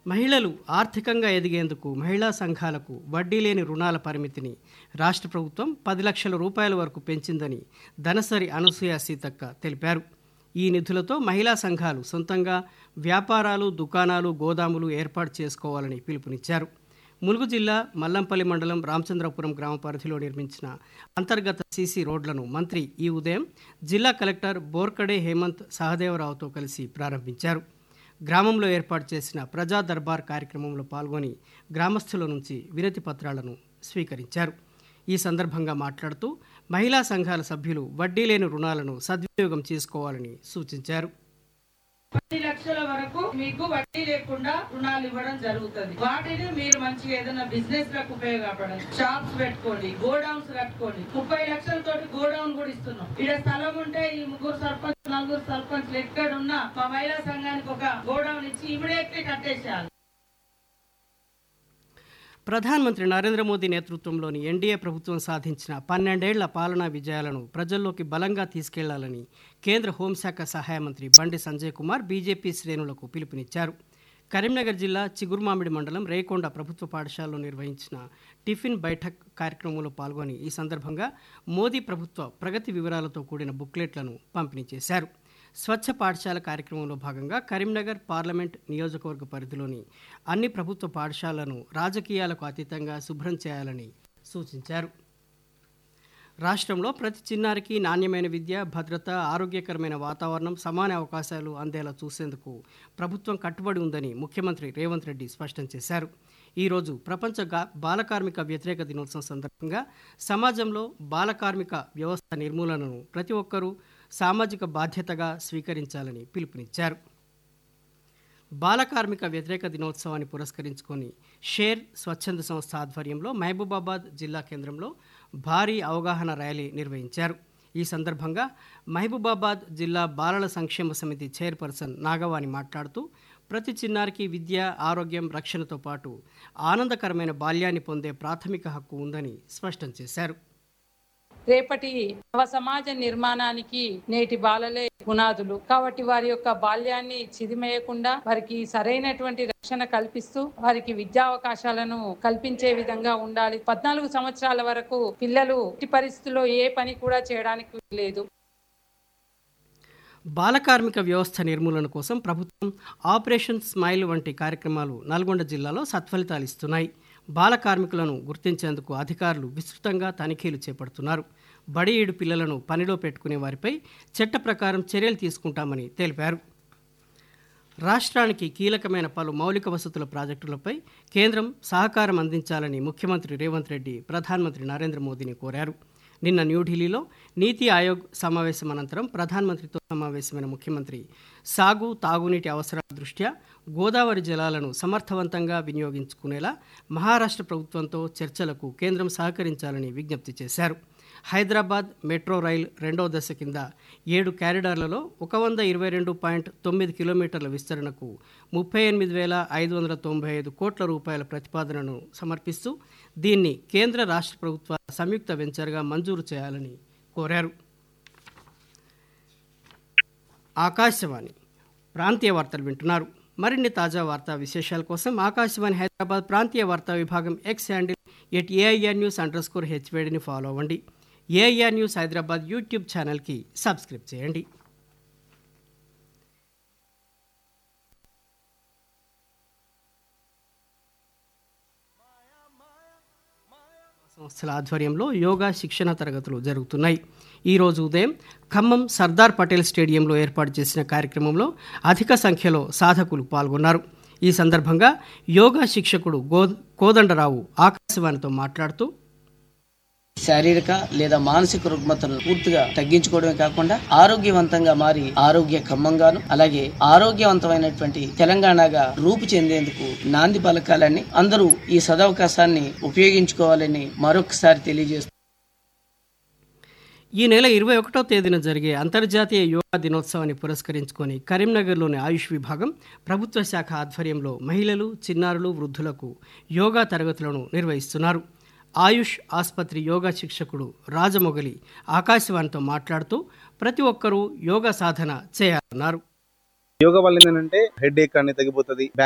మహిళలు ఆర్థికంగా ఎదిగేందుకు మహిళా సంఘాలకు వడ్డీ లేని రుణాల పరిమితిని రాష్ట్ర ప్రభుత్వం పది లక్షల రూపాయల వరకు పెంచిందని ధనసరి అనసూయ సీతక్క తెలిపారు ఈ నిధులతో మహిళా సంఘాలు సొంతంగా వ్యాపారాలు దుకాణాలు గోదాములు ఏర్పాటు చేసుకోవాలని పిలుపునిచ్చారు ములుగు జిల్లా మల్లంపల్లి మండలం రామచంద్రపురం గ్రామ పరిధిలో నిర్మించిన అంతర్గత సీసీ రోడ్లను మంత్రి ఈ ఉదయం జిల్లా కలెక్టర్ బోర్కడే హేమంత్ సహదేవరావుతో కలిసి ప్రారంభించారు గ్రామంలో ఏర్పాటు చేసిన ప్రజా దర్బార్ కార్యక్రమంలో పాల్గొని గ్రామస్తుల నుంచి వినతి పత్రాలను స్వీకరించారు ఈ సందర్భంగా మాట్లాడుతూ మహిళా సంఘాల సభ్యులు వడ్డీ లేని రుణాలను సద్వినియోగం చేసుకోవాలని సూచించారు పది లక్షల వరకు మీకు వడ్డీ లేకుండా రుణాలు ఇవ్వడం జరుగుతుంది వాటిని మీరు మంచిగా ఏదైనా బిజినెస్ లకు ఉపయోగపడండి షాప్స్ పెట్టుకోండి గోడౌన్స్ కట్టుకోండి ముప్పై లక్షల తోటి గోడౌన్ కూడా ఇస్తున్నాం ఇక్కడ స్థలం ఉంటే ఈ ముగ్గురు సర్పంచ్ నలుగురు సర్పంచ్లు ఎక్కడ ఉన్నా మా మహిళా సంఘానికి ఒక గోడౌన్ ఇచ్చి ఇమీడియట్లీ కట్టేసేయాలి ప్రధానమంత్రి నరేంద్ర మోదీ నేతృత్వంలోని ఎన్డీఏ ప్రభుత్వం సాధించిన పన్నెండేళ్ల పాలనా విజయాలను ప్రజల్లోకి బలంగా తీసుకెళ్లాలని కేంద్ర హోంశాఖ సహాయ మంత్రి బండి సంజయ్ కుమార్ బీజేపీ శ్రేణులకు పిలుపునిచ్చారు కరీంనగర్ జిల్లా చిగురుమామిడి మండలం రేకొండ ప్రభుత్వ పాఠశాలలో నిర్వహించిన టిఫిన్ బైఠక్ కార్యక్రమంలో పాల్గొని ఈ సందర్భంగా మోదీ ప్రభుత్వ ప్రగతి వివరాలతో కూడిన బుక్లెట్లను పంపిణీ చేశారు స్వచ్ఛ పాఠశాల కార్యక్రమంలో భాగంగా కరీంనగర్ పార్లమెంట్ నియోజకవర్గ పరిధిలోని అన్ని ప్రభుత్వ పాఠశాలను రాజకీయాలకు అతీతంగా శుభ్రం చేయాలని సూచించారు రాష్ట్రంలో ప్రతి చిన్నారికి నాణ్యమైన విద్య భద్రత ఆరోగ్యకరమైన వాతావరణం సమాన అవకాశాలు అందేలా చూసేందుకు ప్రభుత్వం కట్టుబడి ఉందని ముఖ్యమంత్రి రేవంత్ రెడ్డి స్పష్టం చేశారు ఈరోజు ప్రపంచ గా బాలకార్మిక వ్యతిరేక దినోత్సవం సందర్భంగా సమాజంలో బాలకార్మిక వ్యవస్థ నిర్మూలనను ప్రతి ఒక్కరూ సామాజిక బాధ్యతగా స్వీకరించాలని పిలుపునిచ్చారు బాలకార్మిక వ్యతిరేక దినోత్సవాన్ని పురస్కరించుకొని షేర్ స్వచ్ఛంద సంస్థ ఆధ్వర్యంలో మహబూబాబాద్ జిల్లా కేంద్రంలో భారీ అవగాహన ర్యాలీ నిర్వహించారు ఈ సందర్భంగా మహబూబాబాద్ జిల్లా బాలల సంక్షేమ సమితి చైర్పర్సన్ నాగవాణి మాట్లాడుతూ ప్రతి చిన్నారికి విద్య ఆరోగ్యం రక్షణతో పాటు ఆనందకరమైన బాల్యాన్ని పొందే ప్రాథమిక హక్కు ఉందని స్పష్టం చేశారు రేపటి నవ సమాజ నిర్మాణానికి నేటి బాలలే పునాదులు కాబట్టి వారి యొక్క బాల్యాన్ని చిదిమేయకుండా వారికి సరైనటువంటి రక్షణ కల్పిస్తూ వారికి విద్యా అవకాశాలను కల్పించే విధంగా ఉండాలి పద్నాలుగు సంవత్సరాల వరకు పిల్లలు ఎట్టి పరిస్థితుల్లో ఏ పని కూడా చేయడానికి లేదు బాలకార్మిక వ్యవస్థ నిర్మూలన కోసం ప్రభుత్వం ఆపరేషన్ స్మైల్ వంటి కార్యక్రమాలు నల్గొండ జిల్లాలో సత్ఫలితాలు ఇస్తున్నాయి బాల కార్మికులను గుర్తించేందుకు అధికారులు విస్తృతంగా తనిఖీలు చేపడుతున్నారు బడి ఏడు పిల్లలను పనిలో పెట్టుకునే వారిపై చట్ట ప్రకారం చర్యలు తీసుకుంటామని తెలిపారు రాష్ట్రానికి కీలకమైన పలు మౌలిక వసతుల ప్రాజెక్టులపై కేంద్రం సహకారం అందించాలని ముఖ్యమంత్రి రేవంత్ రెడ్డి ప్రధానమంత్రి నరేంద్ర మోదీని కోరారు నిన్న న్యూఢిల్లీలో నీతి ఆయోగ్ సమావేశం అనంతరం ప్రధానమంత్రితో సమావేశమైన ముఖ్యమంత్రి సాగు తాగునీటి అవసరాల దృష్ట్యా గోదావరి జలాలను సమర్థవంతంగా వినియోగించుకునేలా మహారాష్ట్ర ప్రభుత్వంతో చర్చలకు కేంద్రం సహకరించాలని విజ్ఞప్తి చేశారు హైదరాబాద్ మెట్రో రైల్ రెండవ దశ కింద ఏడు క్యారిడార్లలో ఒక వంద ఇరవై రెండు పాయింట్ తొమ్మిది కిలోమీటర్ల విస్తరణకు ముప్పై ఎనిమిది వేల ఐదు వందల తొంభై ఐదు కోట్ల రూపాయల ప్రతిపాదనను సమర్పిస్తూ దీన్ని కేంద్ర రాష్ట్ర ప్రభుత్వాల సంయుక్త వెంచర్గా మంజూరు చేయాలని కోరారు ఆకాశవాణి ప్రాంతీయ వార్తలు వింటున్నారు మరిన్ని తాజా వార్తా విశేషాల కోసం ఆకాశవాణి హైదరాబాద్ ప్రాంతీయ వార్తా విభాగం X handle at AIR news underscore హెచ్వేడిని ఫాలో అవ్వండి ఏఐఆర్ న్యూస్ హైదరాబాద్ యూట్యూబ్ ఛానల్కి సబ్స్క్రైబ్ చేయండి సంస్థల ఆధ్వర్యంలో యోగా శిక్షణ తరగతులు జరుగుతున్నాయి ఈరోజు ఉదయం ఖమ్మం సర్దార్ పటేల్ స్టేడియంలో ఏర్పాటు చేసిన కార్యక్రమంలో అధిక సంఖ్యలో సాధకులు పాల్గొన్నారు ఈ సందర్భంగా యోగా శిక్షకుడు గో కోదండరావు ఆకాశవాణితో మాట్లాడుతూ శారీరక లేదా మానసిక రుగ్మతను పూర్తిగా తగ్గించుకోవడమే కాకుండా ఆరోగ్యవంతంగా మారి ఆరోగ్య ఖమ్మంగాను అలాగే ఆరోగ్యవంతమైనటువంటి తెలంగాణగా రూపు చెందేందుకు నాంది పలకాలని అందరూ ఈ సదవకాశాన్ని ఉపయోగించుకోవాలని మరొకసారి తెలియజేస్తూ ఈ నెల ఇరవై ఒకటో తేదీన జరిగే అంతర్జాతీయ యోగా దినోత్సవాన్ని పురస్కరించుకొని కరీంనగర్లోని ఆయుష్ విభాగం ప్రభుత్వ శాఖ ఆధ్వర్యంలో మహిళలు చిన్నారులు వృద్ధులకు యోగా తరగతులను నిర్వహిస్తున్నారు ఆయుష్ ఆసుపత్రి యోగా శిక్షకుడు రాజమొగలి ఆకాశవాణితో మాట్లాడుతూ ప్రతి ఒక్కరూ యోగా సాధన చేయాలన్నారు యోగా వల్ల ఏంటంటే హెడ్ ఏక్ అనేది తగ్గిపోతుంది బ్యాక్